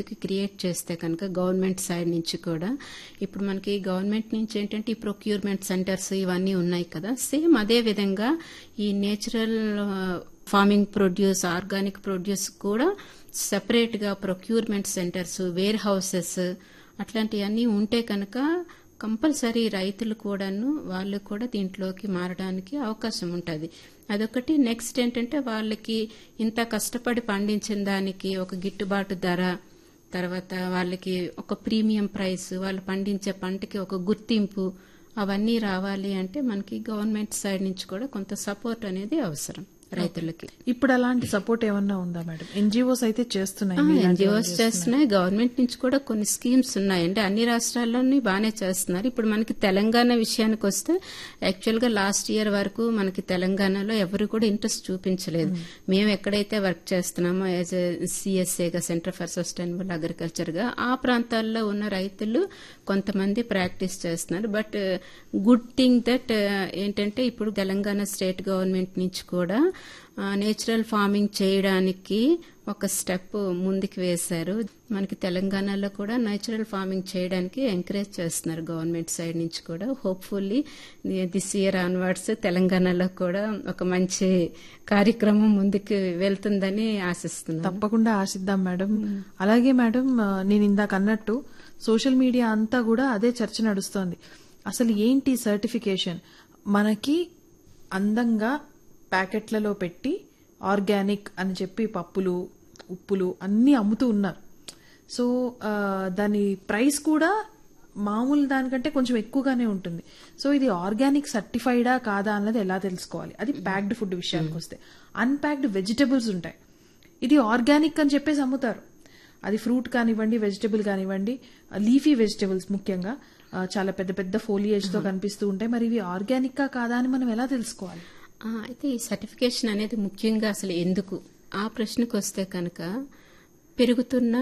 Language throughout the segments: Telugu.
రైతుకి క్రియేట్ చేస్తే కనుక గవర్నమెంట్ సైడ్ నుంచి కూడా ఇప్పుడు మనకి గవర్నమెంట్ నుంచి ఏంటంటే ఈ ప్రొక్యూర్మెంట్ సెంటర్స్ ఇవన్నీ ఉన్నాయి కదా సేమ్ అదే విధంగా ఈ natural farming produce organic produce కూడా సెపరేట్ గా ప్రొక్యూర్మెంట్ సెంటర్స్ వేర్ హౌసెస్ అట్లాంటివన్నీ ఉంటే కనుక కంపల్సరీ రైతులు కూడాను వాళ్ళు కూడా దీంట్లోకి మారడానికి అవకాశం ఉంటుంది అదొకటి నెక్స్ట్ ఏంటంటే వాళ్ళకి ఇంత కష్టపడి పండించిన దానికి ఒక గిట్టుబాటు ధర తర్వాత వాళ్ళకి ఒక ప్రీమియం ప్రైస్ వాళ్ళు పండించే పంటకి ఒక గుర్తింపు అవన్నీ రావాలి అంటే మనకి గవర్నమెంట్ సైడ్ నుంచి కూడా కొంత సపోర్ట్ అనేది అవసరం రైతులకి ఇప్పుడు అలాంటి సపోర్ట్ ఏమన్నా ఉందా మేడం ఎన్జిఓస్ అయితే చేస్తున్నాయి మీలాంటి ఎన్జిఓస్ చేస్తున్నాయి గవర్నమెంట్ నుంచి కూడా కొన్ని స్కీమ్స్ ఉన్నాయండి అన్ని రాష్ట్రాల్లోని బాగానే చేస్తున్నారు ఇప్పుడు మనకి తెలంగాణ విషయానికి వస్తే యాక్చువల్ గా లాస్ట్ ఇయర్ వరకు మనకి తెలంగాణలో ఎవరు కూడా ఇంట్రెస్ట్ చూపించలేదు మేము ఎక్కడైతే వర్క్ చేస్తున్నామో యాజ్ సిఎస్ఏగా సెంటర్ ఫర్ సస్టైనబుల్ అగ్రికల్చర్ గా ఆ ప్రాంతాల్లో ఉన్న రైతులు కొంతమంది ప్రాక్టీస్ చేస్తున్నారు బట్ గుడ్ థింగ్ దట్ ఏంటంటే ఇప్పుడు తెలంగాణ స్టేట్ గవర్నమెంట్ నుంచి కూడా నేచురల్ ఫార్మింగ్ చేయడానికి ఒక స్టెప్ ముందుకు వేశారు మనకి తెలంగాణలో కూడా నేచురల్ ఫార్మింగ్ చేయడానికి ఎంకరేజ్ చేస్తున్నారు గవర్నమెంట్ సైడ్ నుంచి కూడా హోప్ఫుల్లీ దిస్ ఇయర్ ఆన్వర్డ్స్ తెలంగాణలో కూడా ఒక మంచి కార్యక్రమం ముందుకు వెళ్తుందని ఆశిస్తున్నాను తప్పకుండా ఆశిద్దాం మేడం అలాగే మేడం ఆ, నేను ఇందాక అన్నట్టు సోషల్ మీడియా అంతా కూడా అదే చర్చ నడుస్తోంది అసలు ఏంటి సర్టిఫికేషన్ మనకి అందంగా ప్యాకెట్లలో పెట్టి ఆర్గానిక్ అని చెప్పి పప్పులు ఉప్పులు అన్నీ అమ్ముతూ ఉన్నారు సో ఆ, దాని ప్రైస్ కూడా మామూలు దానికంటే కొంచెం ఎక్కువగానే ఉంటుంది సో ఇది ఆర్గానిక్ సర్టిఫైడా కాదా అన్నది ఎలా తెలుసుకోవాలి అది ప్యాక్డ్ ఫుడ్ విషయానికి వస్తే అన్ప్యాక్డ్ వెజిటబుల్స్ ఉంటాయి ఇది ఆర్గానిక్ అని చెప్పేసి అమ్ముతారు అది ఫ్రూట్ కానివ్వండి వెజిటబుల్ కానివ్వండి లీఫీ వెజిటబుల్స్ ముఖ్యంగా ఆ, చాలా పెద్ద పెద్ద ఫోలియేజ్ తో కనిపిస్తూ ఉంటాయి మరి ఇవి ఆర్గానిక్ కాదా అని మనం ఎలా తెలుసుకోవాలి ఆ, అయితే ఈ సర్టిఫికేషన్ అనేది ముఖ్యంగా అసలు ఎందుకు ఆ ప్రశ్నకు వస్తే కనుక పెరుగుతున్న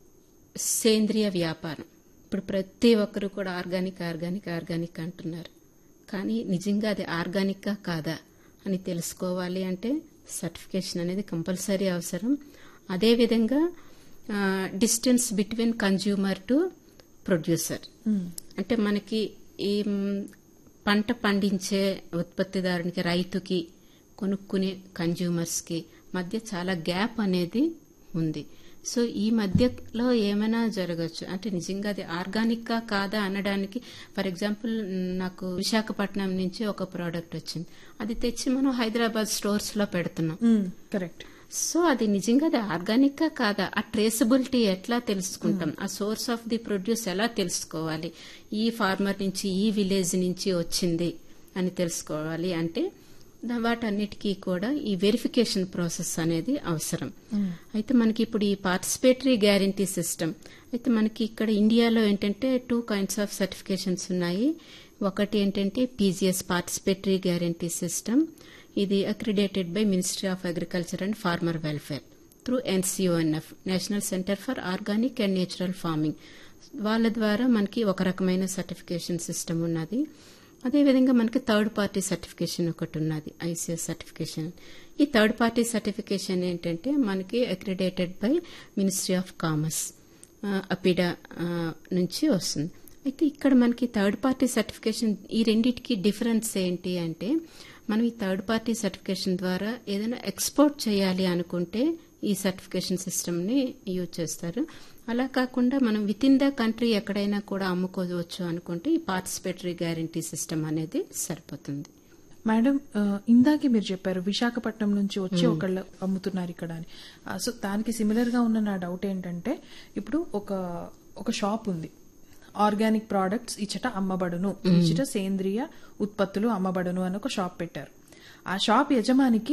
సేంద్రియ వ్యాపారం ఇప్పుడు ప్రతి ఒక్కరు కూడా ఆర్గానిక్ ఆర్గానిక్ ఆర్గానిక్ అంటున్నారు కానీ నిజంగా అది ఆర్గానిక్గా కాదా అని తెలుసుకోవాలి అంటే సర్టిఫికేషన్ అనేది కంపల్సరీ అవసరం అదేవిధంగా distance between consumer to producer అంటే మనకి ఈ మ్, పంట పండించే ఉత్పత్తిదారునికి రైతుకి కొనుక్కునే కన్జ్యూమర్స్కి మధ్య చాలా గ్యాప్ అనేది ఉంది సో ఈ మధ్యలో ఏమైనా జరగచ్చు అంటే నిజంగా అది ఆర్గానిక్గా కాదా అనడానికి ఫర్ ఎగ్జాంపుల్ నాకు విశాఖపట్నం నుంచి ఒక ప్రోడక్ట్ వచ్చింది అది తెచ్చి మనం హైదరాబాద్ స్టోర్స్ లో పెడుతున్నాం కరెక్ట్ సో అది నిజంగా అది ఆర్గానిక్ గా కాదా ఆ ట్రేసబిలిటీ ఎట్లా తెలుసుకుంటాం ఆ సోర్స్ ఆఫ్ ది ప్రొడ్యూస్ ఎలా తెలుసుకోవాలి ఈ ఫార్మర్ నుంచి ఈ విలేజ్ నుంచి వచ్చింది అని తెలుసుకోవాలి అంటే దా- వాటన్నిటికీ కూడా ఈ వెరిఫికేషన్ ప్రాసెస్ అనేది అవసరం అయితే మనకి ఇప్పుడు ఈ పార్టిసిపేటరీ గ్యారంటీ సిస్టమ్ అయితే మనకి ఇక్కడ ఇండియాలో ఏంటంటే టూ కైండ్స్ ఆఫ్ సర్టిఫికేషన్స్ ఉన్నాయి ఒకటి ఏంటంటే పీజీఎస్ పార్టిసిపేటరీ గ్యారంటీ సిస్టమ్ ఇది accredited by ministry of agriculture and farmer welfare through N C O N F national centre for organic and natural farming వాళ్ళ ద్వారా మనకి ఒక రకమైన సర్టిఫికేషన్ సిస్టమ్ ఉన్నది అదేవిధంగా మనకి థర్డ్ పార్టీ సర్టిఫికేషన్ ఒకటి ఉన్నది ఐసిఎస్ సర్టిఫికేషన్ ఈ థర్డ్ పార్టీ సర్టిఫికేషన్ ఏంటంటే మనకి accredited by ministry of commerce APEDA ఆ, నుంచి వస్తుంది అయితే ఇక్కడ మనకి థర్డ్ పార్టీ సర్టిఫికేషన్ ఈ రెండింటికి డిఫరెన్స్ ఏంటి అంటే మనం ఈ థర్డ్ పార్టీ సర్టిఫికేషన్ ద్వారా ఏదైనా ఎక్స్పోర్ట్ చేయాలి అనుకుంటే ఈ సర్టిఫికేషన్ సిస్టమ్ ని యూజ్ చేస్తారు అలా కాకుండా మనం విత్ ఇన్ ద కంట్రీ ఎక్కడైనా కూడా అమ్ముకోవచ్చు అనుకుంటే ఈ పార్టిసిపేటరీ గ్యారంటీ సిస్టమ్ అనేది సరిపోతుంది మేడం ఆ, ఇందాకే మీరు చెప్పారు విశాఖపట్నం నుంచి వచ్చి ఒకళ్ళు అమ్ముతున్నారు ఇక్కడ అని ఆ, సో దానికి సిమిలర్ గా ఉన్న నా డౌట్ ఏంటంటే ఇప్పుడు ఒక ఒక షాప్ ఉంది ఆర్గానిక్ ప్రోడక్ట్స్ ఇచ్చట అమ్మబడును ఇచ్చట సేంద్రియ ఉత్పత్తులు అమ్మబడును అని ఒక షాప్ పెట్టారు ఆ షాప్ యజమానికి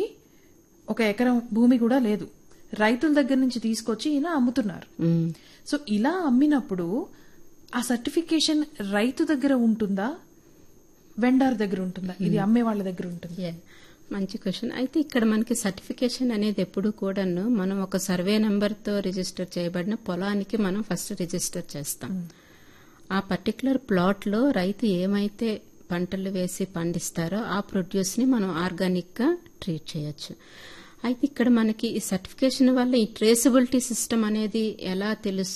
ఒక ఎకరం భూమి కూడా లేదు రైతుల దగ్గర నుంచి తీసుకొచ్చి ఈయన అమ్ముతున్నారు మ్మ్. సో ఇలా అమ్మినప్పుడు ఆ సర్టిఫికేషన్ రైతు దగ్గర ఉంటుందా వెండర్ దగ్గర ఉంటుందా ఇది అమ్మే వాళ్ళ దగ్గర ఉంటుంది Yeah. మంచి క్వశ్చన్ అయితే ఇక్కడ మనకి సర్టిఫికేషన్ అనేది ఎప్పుడు కూడాను మనం ఒక సర్వే నెంబర్తో రిజిస్టర్ చేయబడిన పొలానికి మనం ఫస్ట్ రిజిస్టర్ చేస్తాం ఆ పర్టికులర్ ప్లాట్లో రైతు ఏమైతే పంటలు వేసి పండిస్తారో ఆ ప్రొడ్యూస్ ని మనం ఆర్గానిక్ గా ట్రీట్ చేయొచ్చు అయితే ఇక్కడ మనకి ఈ సర్టిఫికేషన్ వల్ల ఈ ట్రేసబిలిటీ సిస్టమ్ అనేది ఎలా తెలుసు